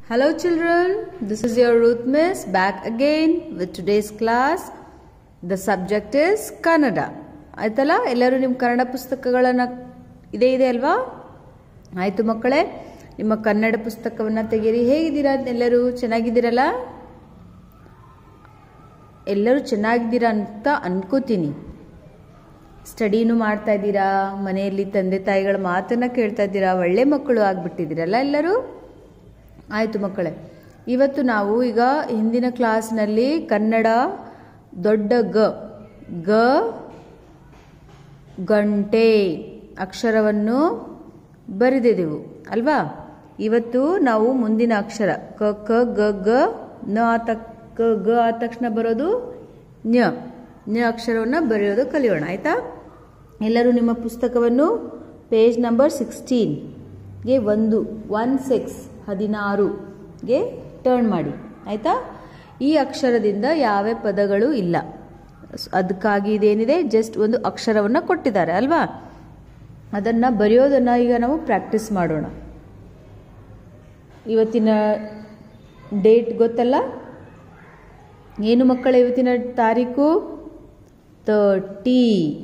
Hello children, this is your Ruth Miss back again with today's class. The subject is Kannada. ಆಯ್ತಲ್ಲ ಎಲ್ಲರೂ ನಿಮ್ಮ ಕನ್ನಡ ಪುಸ್ತಕಗಳನ್ನು ಇದೇ ಇದೆ ಅಲ್ವಾ ಆಯಿತು ಮಕ್ಕಳೇ ನಿಮ್ಮ ಕನ್ನಡ ಪುಸ್ತಕವನ್ನು ತೆಗೀರಿ ಹೇಗಿದ್ದೀರಾ ಎಲ್ಲರೂ ಚೆನ್ನಾಗಿದ್ದೀರಲ್ಲ ಎಲ್ಲರೂ ಚೆನ್ನಾಗಿದ್ದೀರಾ ಅಂತ ಅನ್ಕೋತೀನಿ ಸ್ಟಡಿನೂ ಮಾಡ್ತಾ ಇದ್ದೀರಾ ಮನೆಯಲ್ಲಿ ತಂದೆ ತಾಯಿಗಳ ಮಾತನ್ನ ಕೇಳ್ತಾ ಇದ್ದೀರಾ ಒಳ್ಳೆ ಮಕ್ಕಳು ಆಗ್ಬಿಟ್ಟಿದ್ದೀರಲ್ಲ ಎಲ್ಲರೂ ಆಯಿತು ಮಕ್ಕಳೇ ಇವತ್ತು ನಾವು ಈಗ ಹಿಂದಿನ ಕ್ಲಾಸ್ನಲ್ಲಿ ಕನ್ನಡ ದೊಡ್ಡ ಗ ಗ ಗಂಟೆ ಅಕ್ಷರವನ್ನು ಬರೆದಿದ್ದೆವು ಅಲ್ವಾ ಇವತ್ತು ನಾವು ಮುಂದಿನ ಅಕ್ಷರ ಕ ಕ ಗ ಗ ನ ಆತ ಕ ಗ ಆದ ತಕ್ಷಣ ಬರೋದು ನ್ಯ ನ್ಯ ಅಕ್ಷರವನ್ನು ಬರೆಯೋದು ಕಲಿಯೋಣ ಆಯಿತಾ ಎಲ್ಲರೂ ನಿಮ್ಮ ಪುಸ್ತಕವನ್ನು ಪೇಜ್ ನಂಬರ್ ಸಿಕ್ಸ್ಟೀನ್ಗೆ ಒಂದು ಒನ್ ಸಿಕ್ಸ್ ಹದಿನಾರುಗೆ ಟರ್ನ್ ಮಾಡಿ ಆಯಿತಾ ಈ ಅಕ್ಷರದಿಂದ ಯಾವ ಪದಗಳು ಇಲ್ಲ ಅದಕ್ಕಾಗಿ ಇದೇನಿದೆ ಜಸ್ಟ್ ಒಂದು ಅಕ್ಷರವನ್ನು ಕೊಟ್ಟಿದ್ದಾರೆ ಅಲ್ವಾ ಅದನ್ನು ಬರೆಯೋದನ್ನು ಈಗ ನಾವು ಪ್ರಾಕ್ಟೀಸ್ ಮಾಡೋಣ ಇವತ್ತಿನ ಡೇಟ್ ಗೊತ್ತಲ್ಲ ಏನು ಮಕ್ಕಳ ಇವತ್ತಿನ ತಾರೀಕು thirty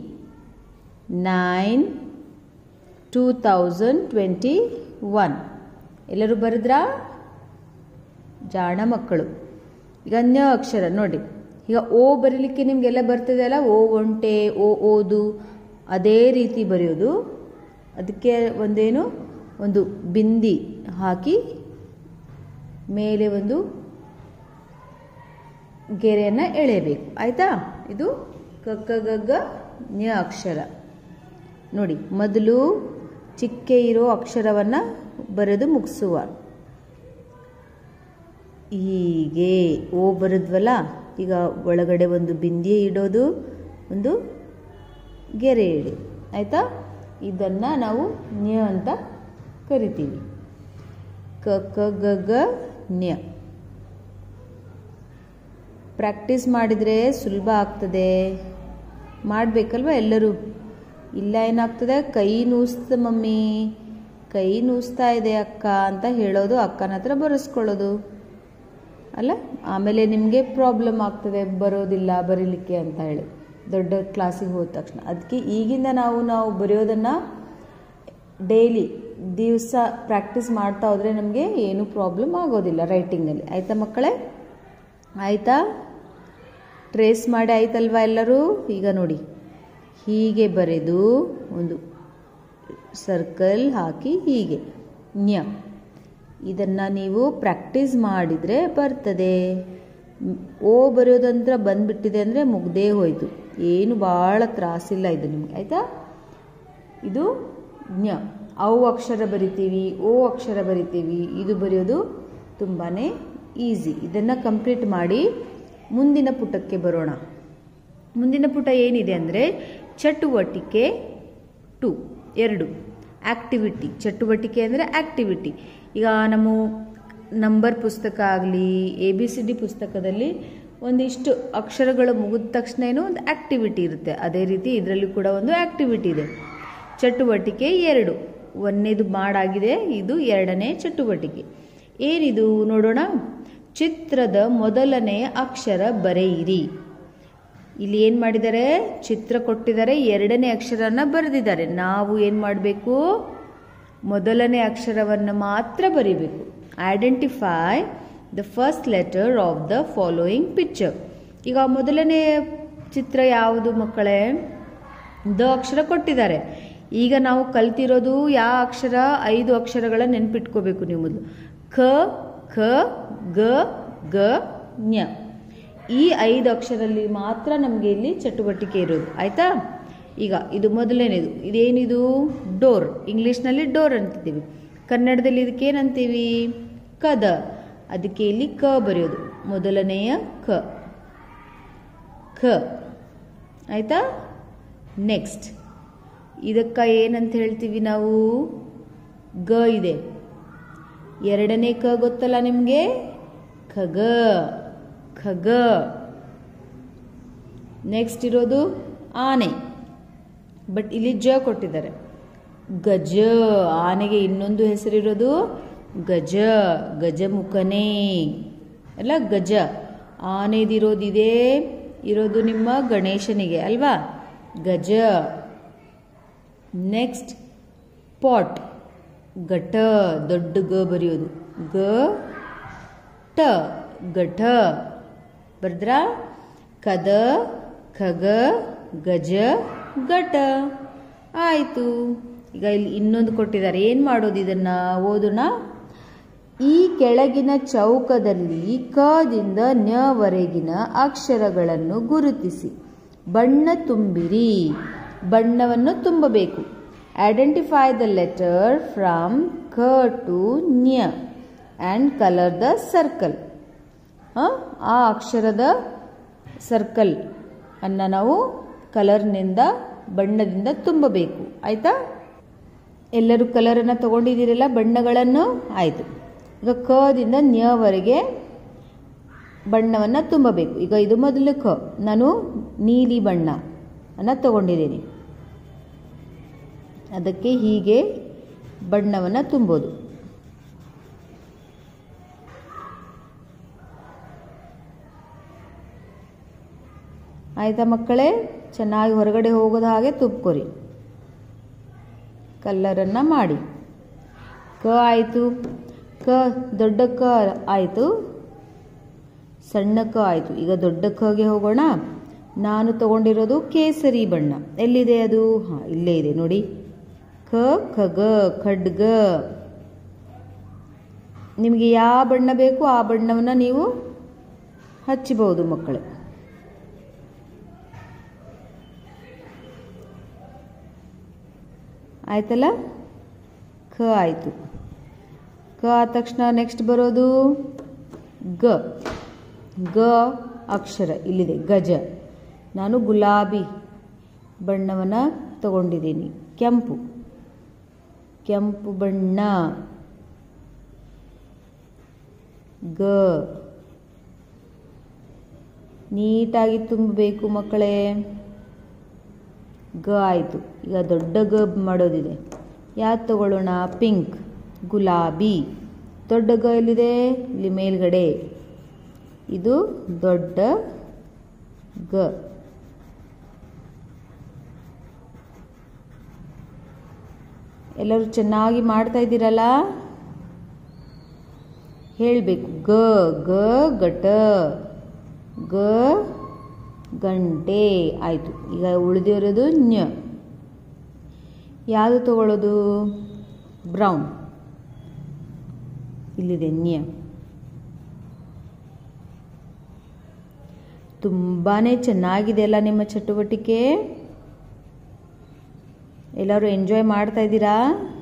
nine two thousand twenty one ಎಲ್ಲರೂ ಬರೆದ್ರಾ ಜಾಣ ಮಕ್ಕಳು ಈಗ ಅನ್ಯ ಅಕ್ಷರ ನೋಡಿ ಈಗ ಓ ಬರೀಲಿಕ್ಕೆ ನಿಮಗೆಲ್ಲ ಬರ್ತದೆ ಅಲ್ಲ ಓ ಒಂಟೆ ಓ ಓದು ಅದೇ ರೀತಿ ಬರೆಯೋದು ಅದಕ್ಕೆ ಒಂದೇನು ಒಂದು ಬಿಂದಿ ಹಾಕಿ ಮೇಲೆ ಒಂದು ಗೆರೆಯನ್ನು ಎಳೆಯಬೇಕು ಆಯಿತಾ ಇದು ಕಕ್ಕ ಗಗ್ಗ ನ್ಯ ಅಕ್ಷರ ನೋಡಿ ಮೊದಲು ಚಿಕ್ಕೆ ಇರೋ ಅಕ್ಷರವನ್ನು ಬರೆದು ಮುಗಿಸುವ ಹೀಗೆ ಓ ಬರೆದ್ವಲ್ಲ ಈಗ ಒಳಗಡೆ ಒಂದು ಬಿಂದಿ ಇಡೋದು ಒಂದು ಗೆರೆ ಇಡಿ ಆಯಿತಾ ಇದನ್ನು ನಾವು ನ್ಯ ಅಂತ ಕರಿತೀವಿ ಕ ಕ ಗ ಗ ನ್ಯ ಪ್ರಾಕ್ಟೀಸ್ ಮಾಡಿದರೆ ಸುಲಭ ಆಗ್ತದೆ ಮಾಡಬೇಕಲ್ವ ಎಲ್ಲರೂ ಇಲ್ಲ ಏನಾಗ್ತದೆ ಕೈ ನೂಸ್ತ ಮಮ್ಮಿ ಕೈ ನೂಸ್ತಾ ಇದೆ ಅಕ್ಕ ಅಂತ ಹೇಳೋದು ಅಕ್ಕನ ಹತ್ರ ಬರೆಸ್ಕೊಳ್ಳೋದು ಅಲ್ಲ ಆಮೇಲೆ ನಿಮಗೆ ಪ್ರಾಬ್ಲಮ್ ಆಗ್ತದೆ ಬರೋದಿಲ್ಲ ಬರೀಲಿಕ್ಕೆ ಅಂತ ಹೇಳಿ ದೊಡ್ಡ ಕ್ಲಾಸಿಗೆ ಹೋದ ತಕ್ಷಣ ಅದಕ್ಕೆ ಈಗಿಂದ ನಾವು ನಾವು ಬರೆಯೋದನ್ನು ಡೈಲಿ ದಿವಸ ಪ್ರಾಕ್ಟೀಸ್ ಮಾಡ್ತಾ ಹೋದರೆ ನಮಗೆ ಏನೂ ಪ್ರಾಬ್ಲಮ್ ಆಗೋದಿಲ್ಲ ರೈಟಿಂಗಲ್ಲಿ ಆಯಿತಾ ಮಕ್ಕಳೇ ಆಯಿತಾ ಟ್ರೇಸ್ ಮಾಡಿ ಆಯ್ತಲ್ವಾ ಎಲ್ಲರೂ ಈಗ ನೋಡಿ ಹೀಗೆ ಬರೆದು ಒಂದು ಸರ್ಕಲ್ ಹಾಕಿ ಹೀಗೆ ನ್ಯ ಇದನ್ನು ನೀವು ಪ್ರಾಕ್ಟೀಸ್ ಮಾಡಿದರೆ ಬರ್ತದೆ ಓ ಬರೆಯೋದಂತ್ರ ಬಂದುಬಿಟ್ಟಿದೆ ಅಂದರೆ ಮುಗ್ದೇ ಹೋಯಿತು ಏನು ಭಾಳ ತ್ರಾಸಿಲ್ಲ ಇದು ನಿಮಗೆ ಆಯಿತಾ ಇದು ಜ್ಞ ಅವು ಅಕ್ಷರ ಬರಿತೀವಿ ಓ ಅಕ್ಷರ ಬರಿತೀವಿ ಇದು ಬರೆಯೋದು ತುಂಬಾ ಈಸಿ ಇದನ್ನು ಕಂಪ್ಲೀಟ್ ಮಾಡಿ ಮುಂದಿನ ಪುಟಕ್ಕೆ ಬರೋಣ ಮುಂದಿನ ಪುಟ ಏನಿದೆ ಅಂದರೆ ಚಟುವಟಿಕೆ ಟು ಎರಡು ಆ್ಯಕ್ಟಿವಿಟಿ ಚಟುವಟಿಕೆ ಅಂದರೆ ಆ್ಯಕ್ಟಿವಿಟಿ ಈಗ ನಮ್ಮ ನಂಬರ್ ಪುಸ್ತಕ ಆಗಲಿ ಎ ಬಿ ಸಿ ಡಿ ಪುಸ್ತಕದಲ್ಲಿ ಒಂದಿಷ್ಟು ಅಕ್ಷರಗಳು ಮುಗಿದ ತಕ್ಷಣ ಏನೋ ಒಂದು ಆ್ಯಕ್ಟಿವಿಟಿ ಇರುತ್ತೆ ಅದೇ ರೀತಿ ಇದರಲ್ಲಿ ಕೂಡ ಒಂದು ಆ್ಯಕ್ಟಿವಿಟಿ ಇದೆ ಚಟುವಟಿಕೆ ಎರಡು ಒಂದನೇದು ಮಾಡಾಗಿದೆ ಇದು ಎರಡನೇ ಚಟುವಟಿಕೆ ಏನಿದು ನೋಡೋಣ ಚಿತ್ರದ ಮೊದಲನೆಯ ಅಕ್ಷರ ಬರೆಯಿರಿ ಇಲ್ಲಿ ಏನು ಮಾಡಿದ್ದಾರೆ ಚಿತ್ರ ಕೊಟ್ಟಿದ್ದಾರೆ ಎರಡನೇ ಅಕ್ಷರನ ಬರೆದಿದ್ದಾರೆ ನಾವು ಏನು ಮಾಡಬೇಕು ಮೊದಲನೇ ಅಕ್ಷರವನ್ನು ಮಾತ್ರ ಬರೀಬೇಕು identify the first letter of the following picture ಈಗ ಮೊದಲನೇ ಚಿತ್ರ ಯಾವುದು ಮಕ್ಕಳೇ ದ ಅಕ್ಷರ ಕೊಟ್ಟಿದ್ದಾರೆ ಈಗ ನಾವು ಕಲ್ತಿರೋದು ಯಾವ ಅಕ್ಷರ ಐದು ಅಕ್ಷರಗಳ ನೆನ್ಪಿಟ್ಕೋಬೇಕು ನೀವು ಮೊದಲು ಖ ಖ ಗ ಗ ಜ್ಞ ಈ ಐದು ಅಕ್ಷರಲ್ಲಿ ಮಾತ್ರ ನಮಗೆ ಇಲ್ಲಿ ಚಟುವಟಿಕೆ ಇರೋದು ಆಯಿತಾ ಈಗ ಇದು ಮೊದಲನೇದು ಇದೇನಿದು ಡೋರ್ ಇಂಗ್ಲೀಷ್ನಲ್ಲಿ ಡೋರ್ ಅಂತಿದ್ದೀವಿ ಕನ್ನಡದಲ್ಲಿ ಇದಕ್ಕೆ ಏನಂತೀವಿ ಕದ ಅದಕ್ಕೆ ಇಲ್ಲಿ ಕ ಬರೆಯೋದು ಮೊದಲನೆಯ ಕ ಖ ಆಯಿತಾ ನೆಕ್ಸ್ಟ್ ಇದಕ್ಕೆ ಏನಂತ ಹೇಳ್ತೀವಿ ನಾವು ಗ ಇದೆ ಎರಡನೇ ಕ ಗೊತ್ತಲ್ಲ ನಿಮಗೆ ಖಗ ಖಗ ನೆಕ್ಸ್ಟ್ ಇರೋದು ಆನೆ ಬಟ್ ಇಲ್ಲಿ ಜ ಕೊಟ್ಟಿದ್ದಾರೆ ಗಜ ಆನೆಗೆ ಇನ್ನೊಂದು ಹೆಸರಿರೋದು ಗಜ ಗಜಮುಖನೇ ಅಲ್ಲ ಗಜ ಆನೆದಿರೋದಿದೆ ಇರೋದು ನಿಮ್ಮ ಗಣೇಶನಿಗೆ ಅಲ್ವಾ ಗಜ ನೆಕ್ಸ್ಟ್ ಪಾಟ್ ಘಟ ದೊಡ್ಡ ಗ ಬರೆಯೋದು ಗ ಟ ಘಟ ಬರ್ದ್ರಾ ಕದ ಖಗ ಗಜ ಘಟ ಆಯಿತು ಈಗ ಇಲ್ಲಿ ಇನ್ನೊಂದು ಕೊಟ್ಟಿದ್ದಾರೆ ಏನು ಮಾಡೋದು ಇದನ್ನು ಓದೋಣ ಈ ಕೆಳಗಿನ ಚೌಕದಲ್ಲಿ ಕದಿಂದ ನ್ಯವರೆಗಿನ ಅಕ್ಷರಗಳನ್ನು ಗುರುತಿಸಿ ಬಣ್ಣ ತುಂಬಿರಿ ಬಣ್ಣವನ್ನು ತುಂಬಬೇಕು ಐಡೆಂಟಿಫೈ ದ ಲೆಟರ್ ಫ್ರಮ್ ಕ ಟು ನ್ಯ ಆ್ಯಂಡ್ ಕಲರ್ ದ ಸರ್ಕಲ್ ಆ ಅಕ್ಷರದ ಸರ್ಕಲ್ ಅನ್ನು ನಾವು ಕಲರ್ನಿಂದ ಬಣ್ಣದಿಂದ ತುಂಬಬೇಕು ಆಯಿತಾ ಎಲ್ಲರೂ ಕಲರನ್ನು ತಗೊಂಡಿದ್ದೀರಲ್ಲ ಬಣ್ಣಗಳನ್ನು ಆಯಿತು ಈಗ ಕದಿಂದ ನ್ಯವರೆಗೆ ಬಣ್ಣವನ್ನು ತುಂಬಬೇಕು ಈಗ ಇದು ಮೊದಲು ಕ ನಾನು ನೀಲಿ ಬಣ್ಣ ಅನ್ನು ತಗೊಂಡಿದ್ದೀನಿ ಅದಕ್ಕೆ ಹೀಗೆ ಬಣ್ಣವನ್ನು ತುಂಬೋದು ಆಯಿತಾ ಮಕ್ಕಳೇ ಚೆನ್ನಾಗಿ ಹೊರಗಡೆ ಹೋಗೋದ ಹಾಗೆ ತುಪ್ಕೊರಿ ಕಲ್ಲರನ್ನು ಮಾಡಿ ಕ ಆಯಿತು ಕ ದೊಡ್ಡ ಕ ಆಯಿತು ಸಣ್ಣ ಕ ಆಯಿತು ಈಗ ದೊಡ್ಡ ಕಗೆ ಹೋಗೋಣ ನಾನು ತಗೊಂಡಿರೋದು ಕೇಸರಿ ಬಣ್ಣ ಎಲ್ಲಿದೆ ಅದು ಹಾಂ ಇಲ್ಲೇ ಇದೆ ನೋಡಿ ಕ ಖಗ ಖಡ್ಗ ನಿಮಗೆ ಯಾವ ಬಣ್ಣ ಬೇಕು ಆ ಬಣ್ಣವನ್ನು ನೀವು ಹಚ್ಚಬಹುದು ಮಕ್ಕಳು ಆಯ್ತಲ್ಲ ಖ ಆಯಿತು ಕ ಆದ ತಕ್ಷಣ ನೆಕ್ಸ್ಟ್ ಬರೋದು ಗ ಗ ಅಕ್ಷರ ಇಲ್ಲಿದೆ ಗಜ ನಾನು ಗುಲಾಬಿ ಬಣ್ಣವನ್ನು ತಗೊಂಡಿದ್ದೀನಿ ಕೆಂಪು ಕೆಂಪು ಬಣ್ಣ ಗ ನೀಟಾಗಿ ತುಂಬಬೇಕು ಮಕ್ಕಳೇ ಗ ಆಯಿತು ಈಗ ದೊಡ್ಡ ಗ ಮಾಡೋದಿದೆ ಯಾವ್ದು ತಗೊಳ್ಳೋಣ ಪಿಂಕ್ ಗುಲಾಬಿ ದೊಡ್ಡ ಗ ಎಲ್ಲಿದೆ ಇಲ್ಲಿ ಮೇಲ್ಗಡೆ ಇದು ದೊಡ್ಡ ಗ ಎಲ್ಲರೂ ಚೆನ್ನಾಗಿ ಮಾಡ್ತಾ ಇದ್ದೀರಲ್ಲ ಹೇಳಬೇಕು ಗ ಗ ಘಟ ಗ ಗಂಟೆ ಆಯಿತು ಈಗ ಉಳಿದಿರೋದು ನ್ಯ ಯಾವುದು ತಗೊಳ್ಳೋದು ಬ್ರೌನ್ ಇಲ್ಲಿದೆ ನ್ಯ ತುಂಬಾ ಚೆನ್ನಾಗಿದೆ ಅಲ್ಲ ನಿಮ್ಮ ಚಟುವಟಿಕೆ ಎಲ್ಲರೂ ಎಂಜಾಯ್ ಮಾಡ್ತಾ ಇದ್ದೀರಾ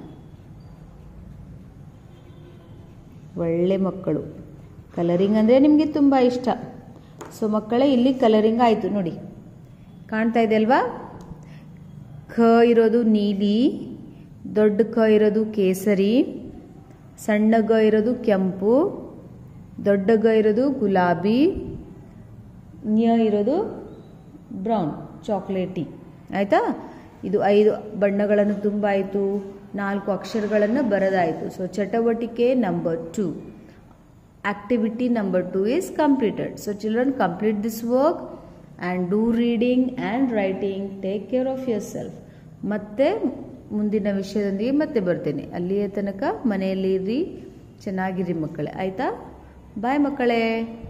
ಒಳ್ಳೆ ಮಕ್ಕಳು ಕಲರಿಂಗ್ ಅಂದರೆ ನಿಮಗೆ ತುಂಬ ಇಷ್ಟ ಸೊ ಮಕ್ಕಳೇ ಇಲ್ಲಿ ಕಲರಿಂಗ್ ಆಯಿತು ನೋಡಿ ಕಾಣ್ತಾ ಇದೆ ಅಲ್ವಾ ಖ ಇರೋದು ನೀಲಿ ದೊಡ್ಡ ಕ ಇರೋದು ಕೇಸರಿ ಸಣ್ಣ ಗ ಇರೋದು ಕೆಂಪು ದೊಡ್ಡ ಗ ಇರೋದು ಗುಲಾಬಿ ನ್ಯ ಇರೋದು ಬ್ರೌನ್ ಚಾಕ್ಲೇಟಿ ಆಯಿತಾ ಇದು ಐದು ಬಣ್ಣಗಳನ್ನು ತುಂಬಾಯಿತು ನಾಲ್ಕು ಅಕ್ಷರಗಳನ್ನು ಬರೆದಾಯಿತು ಸೊ ಚಟುವಟಿಕೆ number two activity number 2 is completed so children complete this work and do reading and writing take care of yourself ಮತ್ತೆ ಮುಂದಿನ ವಿಷಯದೊಂದಿಗೆ ಮತ್ತೆ ಬರ್ತೇನೆ ಅಲ್ಲಿಯ ತನಕ ಮನೆಯಲ್ಲಿ ಇರ್ರಿ ಚೆನ್ನಾಗಿರಿ ಮಕ್ಕಳೇ ಆಯಿತಾ ಬಾಯ್ ಮಕ್ಕಳೇ